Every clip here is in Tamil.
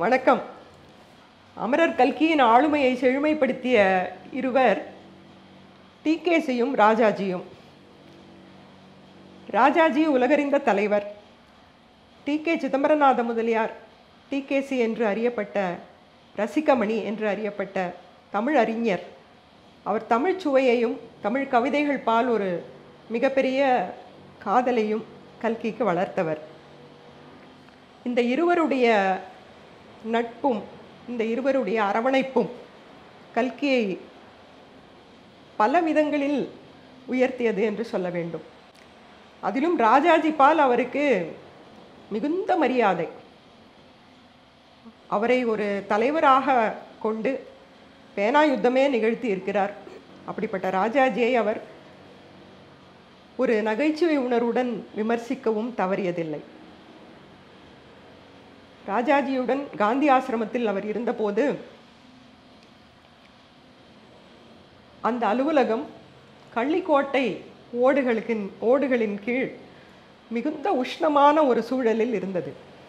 வணக்கம் அமரர் கல்கியின் ஆளுமையை செழுமைப்படுத்திய இருவர் டிகேசியும் ராஜாஜியும் ராஜாஜி உலகறிந்த தலைவர் T K Chidambaranatha Mudaliar TKC என்று அறியப்பட்ட ரசிகமணி என்று அறியப்பட்ட தமிழ் அறிஞர் அவர் தமிழ் சுவையையும் தமிழ் கவிதைகள் பால் ஒரு மிகப்பெரிய காதலையும் கல்கிக்கு வளர்த்தவர் இந்த இருவருடைய நட்பும் இந்த இருவருடைய அரவணைப்பும் கல்கியை பல விதங்களில் உயர்த்தியது என்று சொல்ல வேண்டும் அதிலும் ராஜாஜி பால் அவருக்கு மிகுந்த மரியாதை அவரை ஒரு தலைவராக கொண்டு பேனா யுத்தமே நிகழ்த்தி இருக்கிறார் அப்படிப்பட்ட ராஜாஜியை அவர் ஒரு நகைச்சுவை உணர்வுடன் விமர்சிக்கவும் தவறியதில்லை ராஜாஜியுடன் காந்தி ஆசிரமத்தில் அவர் இருந்தபோது அந்த அலுவலகம் கள்ளிக்கோட்டை ஓடுகளுக்கு ஓடுகளின் கீழ் மிகுந்த உஷ்ணமான ஒரு சூழலில் இருந்தது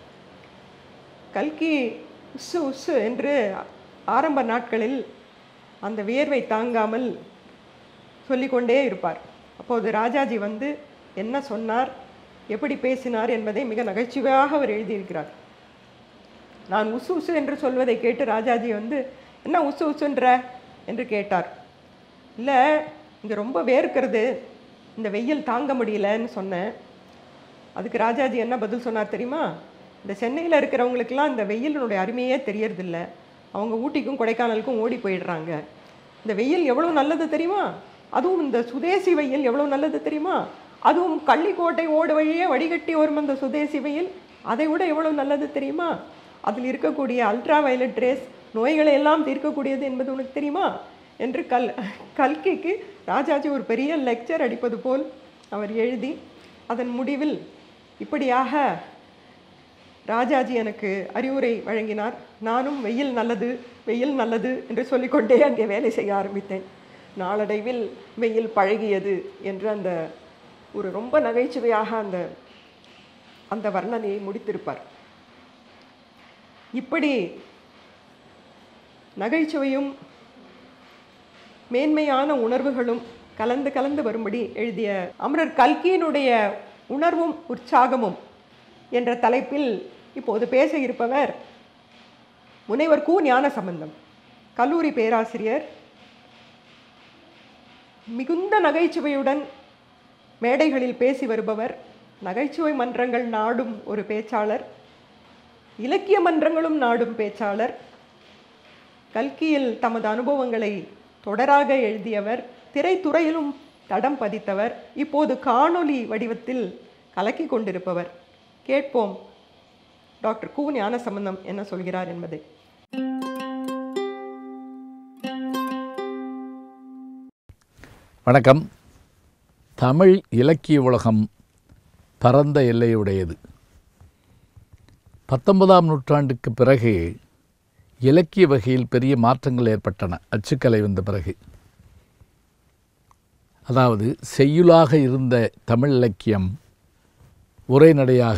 கல்கி உசு உசு என்று ஆரம்ப நாட்களில் அந்த வியர்வை தாங்காமல் சொல்லிக்கொண்டே இருப்பார் அப்போது ராஜாஜி வந்து என்ன சொன்னார் எப்படி பேசினார் என்பதை மிக நகைச்சுவையாக அவர் எழுதியிருக்கிறார் நான் உசு உசு என்று சொல்வதை கேட்டு ராஜாஜி வந்து என்ன உசு உசுன்ற என்று கேட்டார் இல்லை இங்கே ரொம்ப வேர்க்கிறது இந்த வெயில் தாங்க முடியலன்னு சொன்னேன் அதுக்கு ராஜாஜி என்ன பதில் சொன்னார் தெரியுமா இந்த சென்னையில் இருக்கிறவங்களுக்கெல்லாம் இந்த வெயிலினுடைய அருமையே தெரியறதில்ல அவங்க ஊட்டிக்கும் கொடைக்கானலுக்கும் ஓடி போயிடுறாங்க இந்த வெயில் எவ்வளோ நல்லது தெரியுமா அதுவும் இந்த சுதேசி வெயில் எவ்வளோ நல்லது தெரியுமா அதுவும் கள்ளிக்கோட்டை ஓடு வழியே வடிகட்டி வரும் அந்த சுதேசி வெயில் அதை விட எவ்வளோ நல்லது தெரியுமா அதில் இருக்கக்கூடிய அல்ட்ரா வயலட் ரேஸ் நோய்களை எல்லாம் தீர்க்கக்கூடியது என்பது உனக்கு தெரியுமா என்று கல் கல்கிக்கு ராஜாஜி ஒரு பெரிய லெக்சர் அடிப்பது போல் அவர் எழுதி அதன் முடிவில் இப்படியாக ராஜாஜி எனக்கு அறிவுரை வழங்கினார் நானும் வெயில் நல்லது வெயில் நல்லது என்று சொல்லிக்கொண்டே அங்கே வேலை செய்ய ஆரம்பித்தேன் நாளடைவில் வெயில் பழகியது என்று அந்த ஒரு ரொம்ப நகைச்சுவையாக அந்த அந்த வர்ணனையை முடித்திருப்பார் இப்படி நகைச்சுவையும் மேன்மையான உணர்வுகளும் கலந்து கலந்து வரும்படி எழுதிய அமரர் கல்கியினுடைய உணர்வும் உற்சாகமும் என்ற தலைப்பில் இப்போது பேச இருப்பவர் முனைவர் கு ஞான சம்பந்தம் கல்லூரி பேராசிரியர் மிகுந்த நகைச்சுவையுடன் மேடைகளில் பேசி வருபவர் நகைச்சுவை மன்றங்கள் நாடும் ஒரு பேச்சாளர் இலக்கிய மன்றங்களும் நாடும் பேச்சாளர் கல்கியில் தமது அனுபவங்களை தொடராக எழுதியவர் திரைத்துறையிலும் தடம் பதித்தவர் இப்போது காணொளி வடிவத்தில் கலக்கி கொண்டிருப்பவர் கேட்போம் டாக்டர் கு ஞானசம்பந்தம் என்ன சொல்கிறார் என்பதை வணக்கம் தமிழ் இலக்கிய உலகம் பரந்த எல்லையுடையது பத்தொன்பதாம் நூற்றாண்டுக்கு பிறகு இலக்கிய வகையில் பெரிய மாற்றங்கள் ஏற்பட்டன அச்சுக்கலை வந்த பிறகு அதாவது செய்யுளாக இருந்த தமிழ் இலக்கியம் உரைநடையாக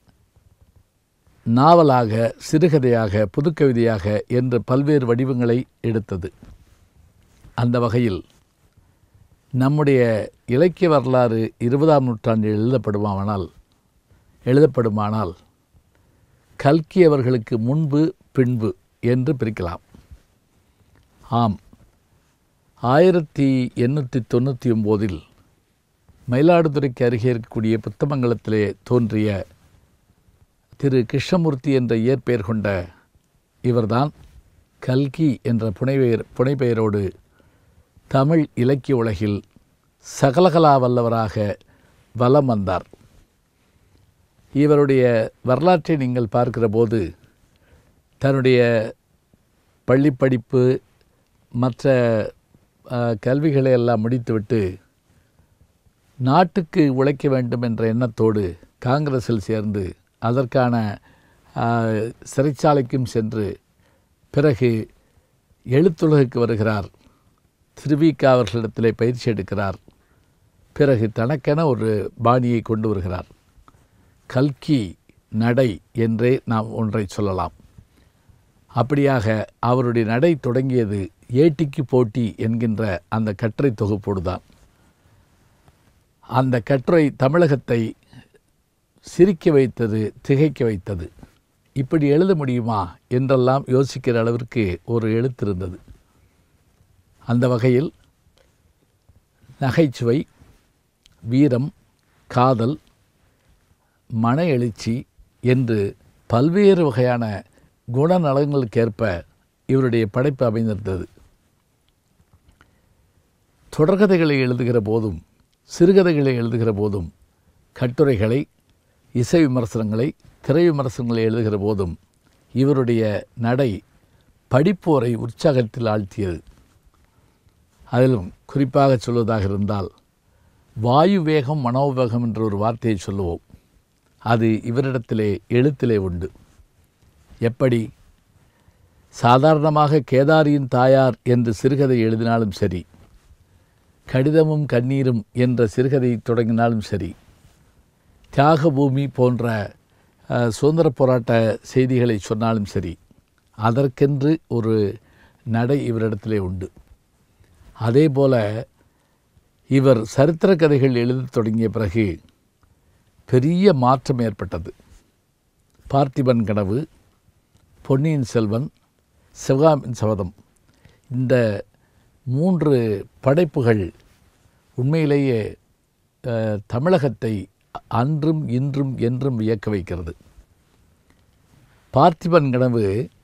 நாவலாக சிறுகதையாக புதுக்கவிதையாக என்று பல்வேறு வடிவங்களை எடுத்தது அந்த வகையில் நம்முடைய இலக்கிய வரலாறு இருபதாம் நூற்றாண்டில் எழுதப்படுமானால் எழுதப்படுமானால் கல்கி அவர்களுக்கு முன்பு பின்பு என்று பிரிக்கலாம் ஆம் ஆயிரத்தி எண்ணூற்றி தொண்ணூற்றி ஒம்போதில் மயிலாடுதுறைக்கு அருகே இருக்கக்கூடிய புத்தமங்கலத்திலே தோன்றிய திரு கிருஷ்ணமூர்த்தி என்ற இயற்பெயர் கொண்ட இவர்தான் கல்கி என்ற புனைபெயர் புனைப்பெயரோடு தமிழ் இலக்கிய உலகில் சகலகலா வல்லவராக வலம் வந்தார் இவருடைய வரலாற்றை நீங்கள் பார்க்கிற போது தன்னுடைய பள்ளிப்படிப்பு மற்ற அஹ், கல்விகளை எல்லாம் முடித்துவிட்டு நாட்டுக்கு உழைக்க வேண்டும் என்ற எண்ணத்தோடு காங்கிரஸில் சேர்ந்து அதற்கான அஹ், சிறைச்சாலைக்கும் சென்று பிறகு எழுத்துலகுக்கு வருகிறார் திருவிக்கா அவர்களிடத்திலே பயிற்சி எடுக்கிறார் பிறகு தனக்கென ஒரு பாணியை கொண்டு வருகிறார் கல்கி நடை என்றே நாம் ஒன்றை சொல்லலாம் அப்படியாக அவருடைய நடை தொடங்கியது ஏட்டிக்கு போட்டி என்கின்ற அந்த கட்டுரை தொகுப்போடு தான் அந்த கட்டுரை தமிழகத்தை சிரிக்க வைத்தது திகைக்க வைத்தது இப்படி எழுத முடியுமா என்றெல்லாம் யோசிக்கிற அளவிற்கு ஒரு எழுத்து இருந்தது அந்த வகையில் நகைச்சுவை வீரம் காதல் மன எழுச்சி என்று பல்வேறு வகையான குணநலங்களுக்கேற்ப இவருடைய படைப்பு அமைந்திருந்தது தொடர்கதைகளை எழுதுகிற போதும் சிறுகதைகளை எழுதுகிற போதும் கட்டுரைகளை இசை விமர்சனங்களை திரை விமர்சனங்களை எழுதுகிற போதும் இவருடைய நடை படிப்போரை உற்சாகத்தில் ஆழ்த்தியது அதிலும் குறிப்பாக சொல்வதாக இருந்தால் வாயு வேகம் மனோவேகம் என்ற ஒரு வார்த்தையை சொல்லுவோம் அது இவரிடத்திலே எழுத்திலே உண்டு எப்படி சாதாரணமாக கேதாரியின் தாயார் என்று சிறுகதை எழுதினாலும் சரி கடிதமும் கண்ணீரும் என்ற சிறுகதை தொடங்கினாலும் சரி தியாக பூமி போன்ற அஹ், சுதந்திர போராட்ட செய்திகளை சொன்னாலும் சரி அதற்கென்று ஒரு நடை இவரிடத்திலே உண்டு அதே போல இவர் சரித்திர கதைகள் எழுதத் தொடங்கிய பிறகு பெரிய மாற்றம் ஏற்பட்டது பார்த்திபன் கனவு பொன்னியின் செல்வன் சிவகாமின் சபதம் இந்த மூன்று படைப்புகள் உண்மையிலேயே அஹ், தமிழகத்தை அன்றும் இன்றும் என்றும் வியக்க வைக்கிறது பார்த்திபன் கனவு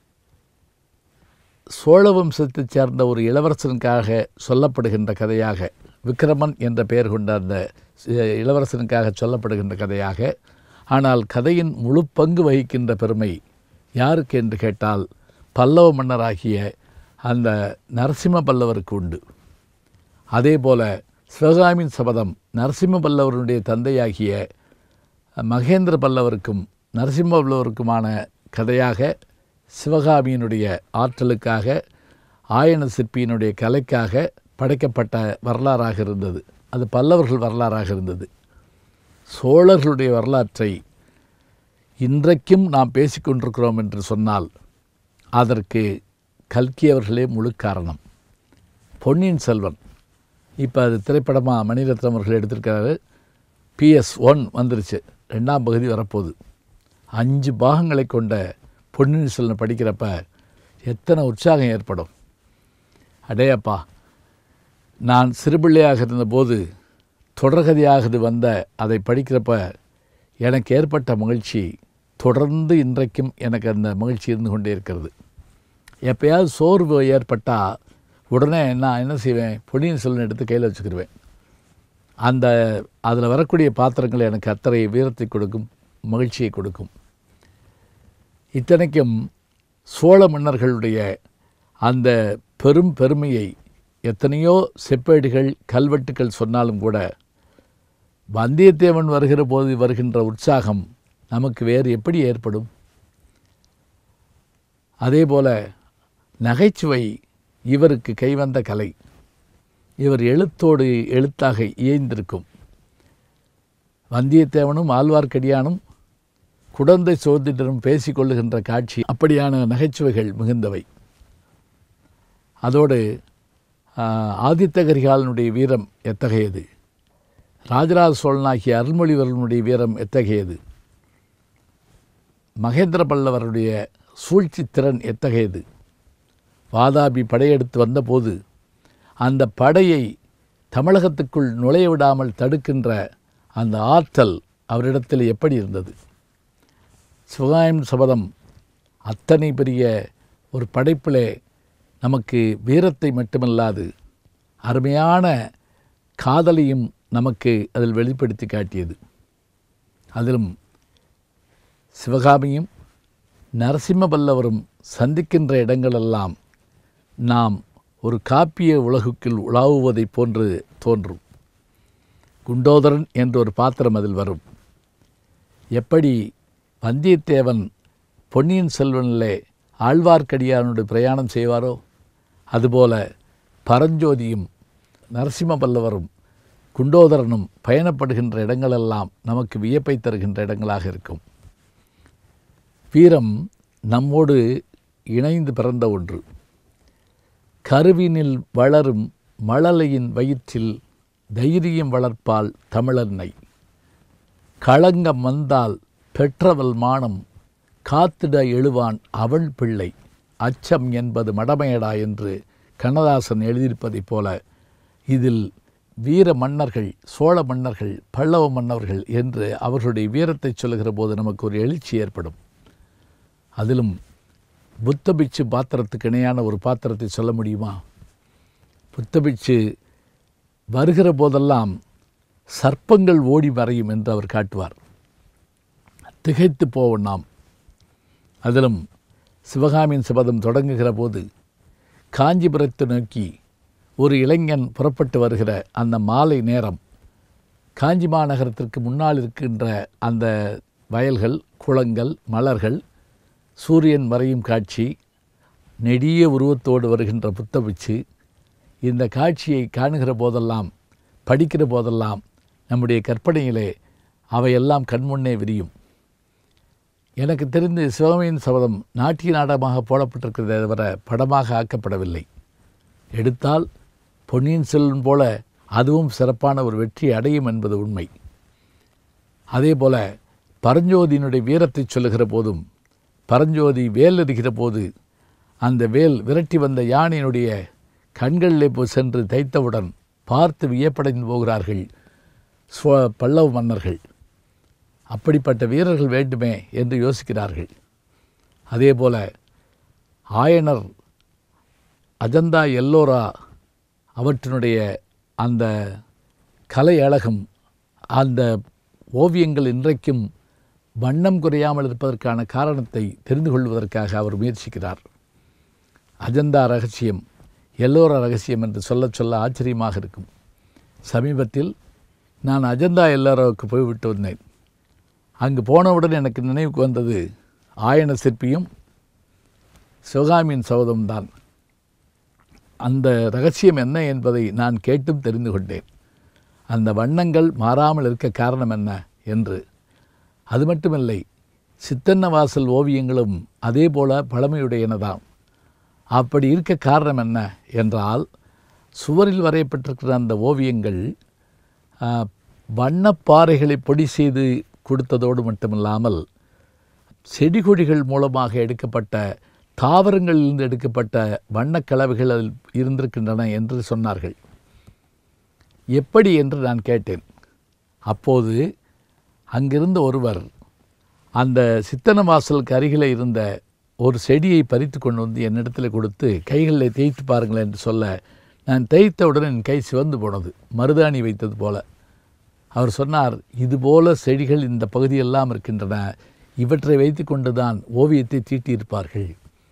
சோழ வம்சத்தைச் சேர்ந்த ஒரு இளவரசனுக்காக சொல்லப்படுகின்ற கதையாக விக்ரமன் என்ற பெயர் கொண்ட அந்த சி- இளவரசனுக்காக சொல்லப்படுகின்ற கதையாக ஆனால் கதையின் முழு பங்கு வகிக்கின்ற பெருமை யாருக்கு என்று கேட்டால் பல்லவ மன்னராகிய அந்த நரசிம்ம பல்லவருக்கு உண்டு அதே போல சிவகாமியின் சபதம் நரசிம்ம பல்லவருடைய தந்தையாகிய மகேந்திர பல்லவருக்கும் நரசிம்ம பல்லவருக்குமான கதையாக சிவகாமியினுடைய ஆற்றலுக்காக ஆயன சிற்பியினுடைய கலைக்காக படைக்கப்பட்ட வரலாறாக இருந்தது அது பல்லவர்கள் வரலாறாக இருந்தது சோழர்களுடைய வரலாற்றை இன்றைக்கும் நாம் பேசிக்கொண்டிருக்கிறோம் என்று சொன்னால் அதற்கு கல்கி அவர்களே முழு காரணம் பொன்னியின் செல்வன் இப்போ அது திரைப்படமாக மணிரத்னம் அவர்கள் எடுத்திருக்காரு பிஎஸ் ஒன் வந்துருச்சு ரெண்டாம் பகுதி வரப்போகுது அஞ்சு பாகங்களை கொண்ட பொன்னியின் செல்வன் படிக்கிறப்ப எத்தனை உற்சாகம் ஏற்படும் அடேயப்பா நான் சிறுபிள்ளையாக இருந்தபோது தொடர்கதையாக இது வந்த அதை படிக்கிறப்ப எனக்கு ஏற்பட்ட மகிழ்ச்சி தொடர்ந்து இன்றைக்கும் எனக்கு அந்த மகிழ்ச்சி இருந்து கொண்டே இருக்கிறது எப்பயாவது சோர்வு ஏற்பட்டால் உடனே நான் என்ன செய்வேன் பொன்னியின் செல்வன் எடுத்து கையில் வச்சுக்கிடுவேன் அந்த அதில் வரக்கூடிய பாத்திரங்கள் எனக்கு அத்தகைய வீரத்தை கொடுக்கும் மகிழ்ச்சியை கொடுக்கும் இத்தனைக்கும் சோழ மன்னர்களுடைய அந்த பெரும் பெருமையை எத்தனையோ செப்பேடுகள் கல்வெட்டுக்கள் சொன்னாலும் கூட வந்தியத்தேவன் வருகிற போது வருகின்ற உற்சாகம் நமக்கு வேறு எப்படி ஏற்படும் அதே போல நகைச்சுவை இவருக்கு கைவந்த கலை இவர் எழுத்தோடு எழுத்தாக இயைந்திருக்கும் வந்தியத்தேவனும் ஆழ்வார்க்கடியானும் குடந்தை சோதிடரும் பேசிக்கொள்ளுகின்ற காட்சி அப்படியான நகைச்சுவைகள் மிகுந்தவை அதோடு ஆஹ், ஆதித்த கரிகாலனுடைய வீரம் எத்தகையது ராஜராஜ சோழனாகிய அருள்மொழிவர்மனுடைய வீரம் எத்தகையது மகேந்திர பல்லவருடைய சூழ்ச்சி திறன் எத்தகையது வாதாபி படையெடுத்து வந்தபோது அந்த படையை தமிழகத்துக்குள் நுழைய விடாமல் தடுக்கின்ற அந்த ஆற்றல் அவரிடத்தில் எப்படி இருந்தது சிவகாயம் சபதம் அத்தனை பெரிய ஒரு படைப்பிலே நமக்கு வீரத்தை மட்டுமல்லாது அருமையான காதலையும் நமக்கு அதில் வெளிப்படுத்தி காட்டியது அதிலும் சிவகாமியும் நரசிம்ம பல்லவரும் சந்திக்கின்ற இடங்களெல்லாம் நாம் ஒரு காப்பிய உலகுக்குள் உலாவுவதைப் போன்று தோன்றும் குண்டோதரன் என்ற ஒரு பாத்திரம் அதில் வரும் எப்படி வந்தியத்தேவன் பொன்னியின் செல்வனிலே ஆழ்வார்க்கடியானுடைய பிரயாணம் செய்வாரோ அதுபோல பரஞ்சோதியும் நரசிம்ம பல்லவரும் குண்டோதரனும் பயணப்படுகின்ற இடங்களெல்லாம் நமக்கு வியப்பை தருகின்ற இடங்களாக இருக்கும் வீரம் நம்மோடு இணைந்து பிறந்த ஒன்று கருவினில் வளரும் மழலையின் வயிற்றில் தைரியம் வளர்ப்பாள் தமிழன்னை களங்கம் வந்தால் பெற்றவள் மானம் காத்திட எழுவான் அவள் பிள்ளை அச்சம் என்பது மடமையடா என்று கண்ணதாசன் எழுதியிருப்பதைப் போல இதில் வீர மன்னர்கள் சோழ மன்னர்கள் பல்லவ மன்னர்கள் என்று அவர்களுடைய வீரத்தை சொல்லுகிற போது நமக்கு ஒரு எழுச்சி ஏற்படும் அதிலும் புத்தபிட்சு பாத்திரத்துக்கு இணையான ஒரு பாத்திரத்தை சொல்ல முடியுமா புத்தபிட்சு வருகிற போதெல்லாம் சர்ப்பங்கள் ஓடி மறையும் என்று அவர் காட்டுவார் திகைத்து போவோம் நாம் அதிலும் சிவகாமியின் சபதம் தொடங்குகிற போது காஞ்சிபுரத்தை நோக்கி ஒரு இளைஞன் புறப்பட்டு வருகிற அந்த மாலை நேரம் காஞ்சி மாநகரத்திற்கு முன்னால் இருக்கின்ற அந்த வயல்கள் குளங்கள் மலர்கள் சூரியன் மறையும் காட்சி நெடிய உருவத்தோடு வருகின்ற புத்தபிச்சு இந்த காட்சியை காணுகிற போதெல்லாம் படிக்கிற போதெல்லாம் நம்முடைய கற்பனையிலே அவையெல்லாம் கண்முன்னே விரியும் எனக்கு தெரிந்து சிவகமையின் சபதம் நாட்டிய நாடகமாக போடப்பட்டிருக்கிறதே தவிர படமாக ஆக்கப்படவில்லை எடுத்தால் பொன்னியின் செல்வன் போல அதுவும் சிறப்பான ஒரு வெற்றி அடையும் என்பது உண்மை அதே போல பரஞ்சோதியினுடைய வீரத்தை சொல்லுகிற போதும் பரஞ்சோதி வேல் எறிகிற போது அந்த வேல் விரட்டி வந்த யானையினுடைய கண்களிலே போய் சென்று தைத்தவுடன் பார்த்து வியப்படைந்து போகிறார்கள் ஸ்வ பல்லவ மன்னர்கள் அப்படிப்பட்ட வீரர்கள் வேண்டுமே என்று யோசிக்கிறார்கள் அதே போல ஆயனர் அஜந்தா எல்லோரா அவற்றினுடைய அந்த கலை அழகும் அந்த ஓவியங்கள் இன்றைக்கும் வண்ணம் குறையாமல் இருப்பதற்கான காரணத்தை தெரிந்து கொள்வதற்காக அவர் முயற்சிக்கிறார் அஜந்தா ரகசியம் எல்லோரா ரகசியம் என்று சொல்ல சொல்ல ஆச்சரியமாக இருக்கும் சமீபத்தில் நான் அஜந்தா எல்லோராவுக்கு போய்விட்டு வந்தேன் அங்கு போனவுடன் எனக்கு நினைவுக்கு வந்தது ஆயன சிற்பியும் சிவகாமியின் சபதம்தான் அந்த ரகசியம் என்ன என்பதை நான் கேட்டும் தெரிந்து கொண்டேன் அந்த வண்ணங்கள் மாறாமல் இருக்க காரணம் என்ன என்று அது மட்டுமில்லை சித்தன்ன வாசல் ஓவியங்களும் அதே போல பழமையுடையனதாம் அப்படி இருக்க காரணம் என்ன என்றால் சுவரில் வரையப்பட்டிருக்கிற அந்த ஓவியங்கள் ஆ, வண்ணப்பாறைகளை பொடி செய்து கொடுத்ததோடு மட்டுமில்லாமல் செடி கொடிகள் மூலமாக எடுக்கப்பட்ட தாவரங்களிலிருந்து எடுக்கப்பட்ட வண்ணக்கலவைகள் அதில் இருந்திருக்கின்றன என்று சொன்னார்கள் எப்படி என்று நான் கேட்டேன் அப்போது அங்கிருந்த ஒருவர் அந்த சித்தன வாசலுக்கு அருகிலே இருந்த ஒரு செடியை பறித்து கொண்டு வந்து என்னிடத்தில் கொடுத்து கைகளில் தேய்த்து பாருங்களேன் என்று சொல்ல நான் தேய்த்தவுடன் என் கை சிவந்து போனது மருதாணி வைத்தது போல அவர் சொன்னார் இதுபோல செடிகள் இந்த பகுதியெல்லாம் இருக்கின்றன இவற்றை வைத்து கொண்டு தான் ஓவியத்தை தீட்டியிருப்பார்கள்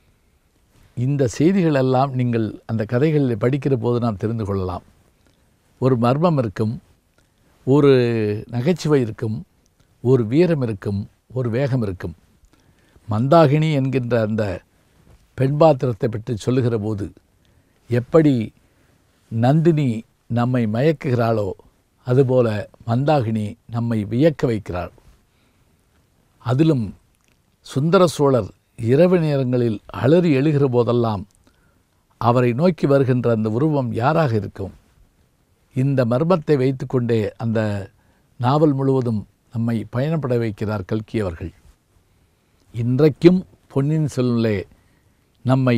இந்த செய்திகள் எல்லாம் நீங்கள் அந்த கதைகளில் படிக்கிற போது நாம் தெரிந்து கொள்ளலாம் ஒரு மர்மம் இருக்கும் ஒரு நகைச்சுவை இருக்கும் ஒரு வீரம் இருக்கும் ஒரு வேகம் இருக்கும் மந்தாகினி என்கின்ற அந்த பெண் பாத்திரத்தை பற்றி சொல்லுகிற போது எப்படி நந்தினி நம்மை மயக்குகிறாளோ அதுபோல மந்தாகினி நம்மை வியக்க வைக்கிறாள் அதிலும் சுந்தர சோழர் இரவு நேரங்களில் அலறி எழுகிற போதெல்லாம் அவரை நோக்கி வருகின்ற அந்த உருவம் யாராக இருக்கும் இந்த மர்மத்தை வைத்துக்கொண்டே அந்த நாவல் முழுவதும் நம்மை பயணப்பட வைக்கிறார் கல்கி அவர்கள் இன்றைக்கும் பொன்னியின் செல்வனிலே நம்மை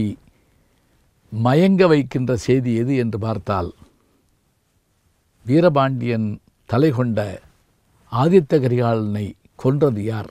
மயங்க வைக்கின்ற செய்தி எது என்று பார்த்தால் வீரபாண்டியன் தலை கொண்ட ஆதித்த கரிகாலனை கொன்றது யார்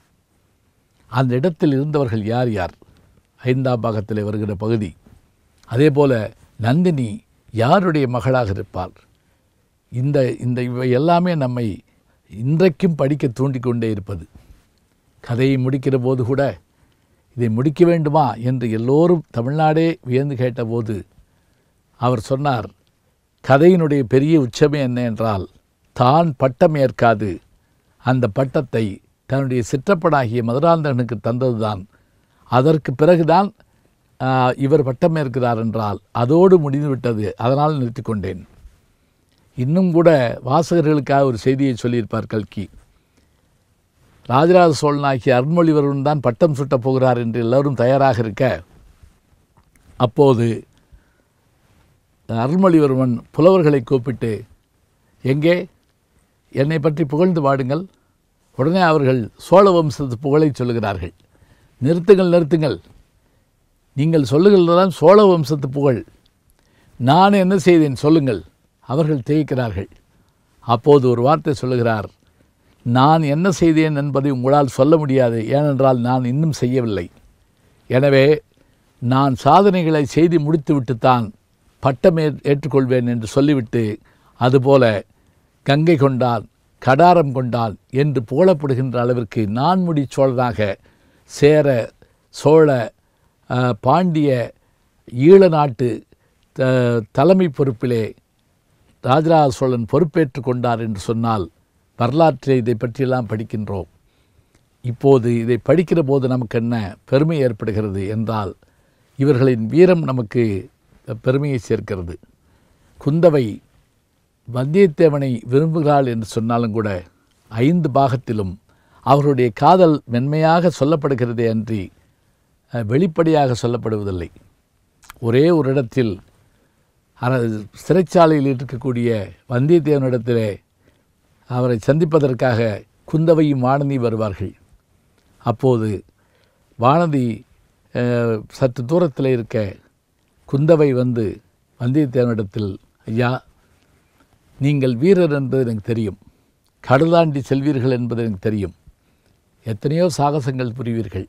அந்த இடத்தில் இருந்தவர்கள் யார் யார் ஐந்தாம் பாகத்திலே வருகிற பகுதி அதே போல நந்தினி யாருடைய மகளாக இருப்பார் இந்த இந்த இவை எல்லாமே நம்மை இன்றைக்கும் படிக்க தூண்டிக் கொண்டே இருப்பது கதையை முடிக்கிற போது கூட இதை முடிக்க வேண்டுமா என்று எல்லோரும் தமிழ்நாடே வியந்து கேட்டபோது அவர் சொன்னார் கதையினுடைய பெரிய உச்சமே என்ன என்றால் தான் பட்டம் ஏற்காது அந்த பட்டத்தை தன்னுடைய சிற்றப்பனாகிய மதுராந்தகனுக்கு தந்ததுதான் அதற்கு பிறகுதான் ஆ, இவர் பட்டம் ஏற்கிறார் என்றால் அதோடு முடிந்துவிட்டது அதனால் நிறுத்திக் கொண்டேன் இன்னும் கூட வாசகர்களுக்காக ஒரு செய்தியை சொல்லியிருப்பார் கல்கி ராஜராஜ சோழனாகிய அருண்மொழிவர்மன் தான் பட்டம் சுட்டப் போகிறார் என்று எல்லோரும் தயாராக இருக்க அப்போது அருள்மொழிவர்மன் புலவர்களை கூப்பிட்டு எங்கே என்னை பற்றி புகழ்ந்து பாடுங்கள் உடனே அவர்கள் சோழ வம்சத்து புகழை சொல்லுகிறார்கள் நிறுத்துங்கள் நிறுத்துங்கள் நீங்கள் சொல்லுகிறதெல்லாம் சோழ வம்சத்து புகழ் நான் என்ன செய்தேன் சொல்லுங்கள் அவர்கள் திகைக்கிறார்கள் அப்போது ஒரு வார்த்தை சொல்லுகிறார் நான் என்ன செய்தேன் என்பதை உங்களால் சொல்ல முடியாது ஏனென்றால் நான் இன்னும் செய்யவில்லை எனவே நான் சாதனைகளை செய்து முடித்துவிட்டுத்தான் பட்டம் ஏ- ஏற்றுக்கொள்வேன் என்று சொல்லிவிட்டு அதுபோல கங்கை கொண்டான் கடாரம் கொண்டான் என்று புகழப்படுகின்ற அளவிற்கு நான்முடி சோழனாக சேர சோழ அஹ், பாண்டிய ஈழ நாட்டு த- தலைமை பொறுப்பிலே ராஜராஜ சோழன் பொறுப்பேற்று கொண்டார் என்று சொன்னால் வரலாற்றில் இதை பற்றியெல்லாம் படிக்கின்றோம் இப்போது இதை படிக்கிற போது நமக்கு என்ன பெருமை ஏற்படுகிறது என்றால் இவர்களின் வீரம் நமக்கு பெருமையை சேர்க்கிறது குந்தவை வந்தியத்தேவனை விரும்புகிறாள் என்று சொன்னாலும் கூட ஐந்து பாகத்திலும் அவருடைய காதல் மென்மையாக சொல்லப்படுகிறதே அன்றி அஹ், வெளிப்படையாக சொல்லப்படுவதில்லை ஒரே ஒரு இடத்தில் அர சிறைச்சாலையில் இருக்கக்கூடிய வந்தியத்தேவனிடத்திலே அவரை சந்திப்பதற்காக குந்தவையும் வானதி வருவார்கள் அப்போது வானதி அஹ், சற்று தூரத்தில் இருக்க குந்தவை வந்து வந்தியத்தேவனிடத்தில் ஐயா நீங்கள் வீரர் என்பது எனக்கு தெரியும் கடலாண்டி செல்வீர்கள் என்பது எனக்கு தெரியும் எத்தனையோ சாகசங்கள் புரிவீர்கள்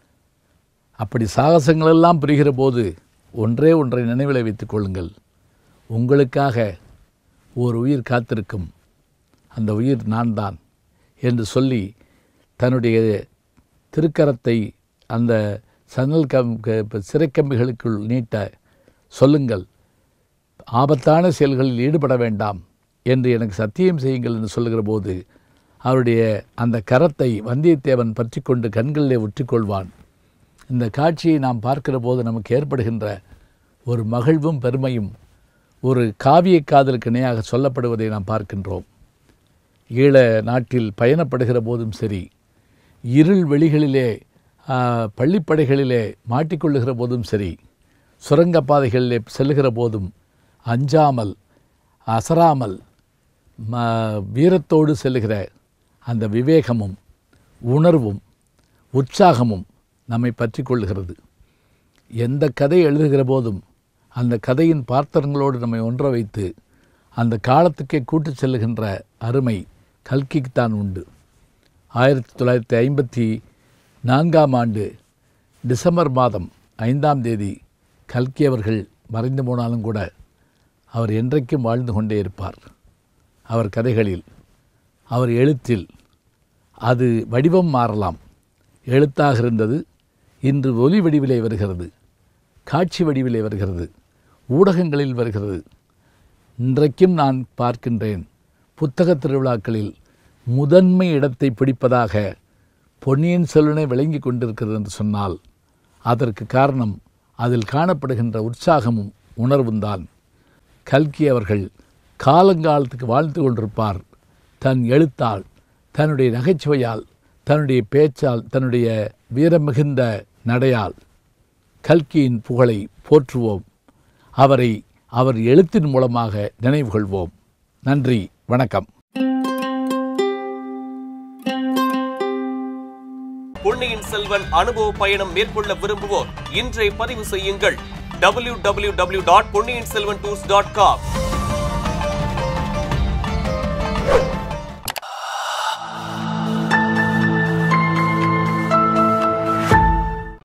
அப்படி சாகசங்களெல்லாம் புரிகிற போது ஒன்றே ஒன்றை நினைவில் வைத்துக் கொள்ளுங்கள் உங்களுக்காக ஒரு உயிர் காத்திருக்கும் அந்த உயிர் நான் தான் என்று சொல்லி தன்னுடைய திருக்கரத்தை அந்த சன்னல் கம் க- சிறைக்கம்பிகளுக்குள் நீட்ட சொல்லுங்கள் ஆபத்தான செயல்களில் ஈடுபட வேண்டாம் என்று எனக்கு சத்தியம் செய்யுங்கள் என்று சொல்லுகிற போது அவருடைய அந்த கரத்தை வந்தியத்தேவன் பற்றி கொண்டு கண்களிலே ஒற்றிக்கொள்வான் இந்த காட்சியை நாம் பார்க்கிற போது நமக்கு ஏற்படுகின்ற ஒரு மகிழ்வும் பெருமையும் ஒரு காவிய காதலுக்கு இணையாக சொல்லப்படுவதை நாம் பார்க்கின்றோம் ஈழ நாட்டில் பயணப்படுகிற போதும் சரி இருள் வெளிகளிலே ஆ, பள்ளிப்படைகளிலே மாட்டிக்கொள்ளுகிற போதும் சரி சுரங்கப்பாதைகளிலே செல்லுகிற போதும் அஞ்சாமல் அசராமல் ம வீரத்தோடு செல்லுகிற அந்த விவேகமும் உணர்வும் உற்சாகமும் நம்மை பற்றி கொள்ளுகிறது எந்த கதை எழுதுகிற போதும் அந்த கதையின் பார்த்தரங்களோடு நம்மை ஒன்ற வைத்து அந்த காலத்துக்கே கூட்டிச் செல்லுகின்ற அருமை கல்கிக்குத்தான் உண்டு ஆயிரத்தி தொள்ளாயிரத்தி ஐம்பத்தி நான்காம் ஆண்டு டிசம்பர் மாதம் ஐந்தாம் தேதி கல்கி அவர்கள் மறைந்து போனாலும் கூட அவர் என்றைக்கும் வாழ்ந்து கொண்டே இருப்பார் அவர் கதைகளில் அவர் எழுத்தில் அது வடிவம் மாறலாம் எழுத்தாக இருந்தது இன்று ஒலி வடிவிலே வருகிறது காட்சி வடிவிலே வருகிறது ஊடகங்களில் வருகிறது இன்றைக்கும் நான் பார்க்கின்றேன் புத்தகத் திருவிழாக்களில் முதன்மை இடத்தை பிடிப்பதாக பொன்னியின் செல்வனை விளங்கி கொண்டிருக்கிறது என்று சொன்னால் அதற்கு காரணம் அதில் காணப்படுகின்ற உற்சாகமும் உணர்வும் தான் கல்கி அவர்கள் காலங்காலத்துக்கு வாழ்ந்து கொண்டிருப்பார் தன் எழுத்தால் தன்னுடைய நகைச்சுவையால் தன்னுடைய பேச்சால் தன்னுடைய வீரம் மிகுந்த நடையால் கல்கியின் புகழை போற்றுவோம் அவரை அவர் எழுத்தின் மூலமாக நினைவு கொள்வோம் நன்றி வணக்கம் பொன்னியின் செல்வன் அனுபவ பயணம் மேற்கொள்ள விரும்புவோர் இன்றை பதிவு செய்யுங்கள் www.ponniyin selvan tours.com